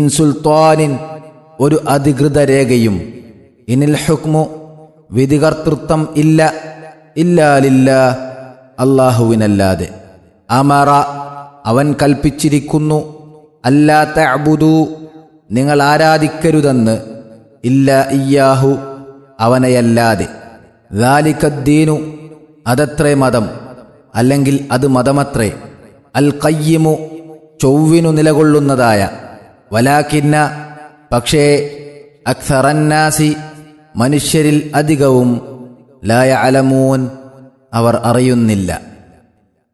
സുൽത്താനിൻ ഒരു അധികൃത രേഖയും ഇനിൽ ഹുക്മു വിധികർത്തൃത്വം ഇല്ല ഇല്ലാലില്ല അള്ളാഹുവിനല്ലാതെ അമറ അവൻ കൽപ്പിച്ചിരിക്കുന്നു അല്ലാത്ത അബുദു നിങ്ങൾ ആരാധിക്കരുതെന്ന് ഇല്ല ഇയ്യാഹു അവനെയല്ലാതെ ദാലിക്കദ്ദീനു അതത്രേ മതം അല്ലെങ്കിൽ അത് മതമത്രേ അൽ കയ്യിമു ചൊവ്വിനു നിലകൊള്ളുന്നതായ വലാക്കിന്ന പക്ഷേ അക്സറന്നാസി മനുഷ്യരിൽ അധികവും ലായ അലമൂൻ അവർ അറിയുന്നില്ല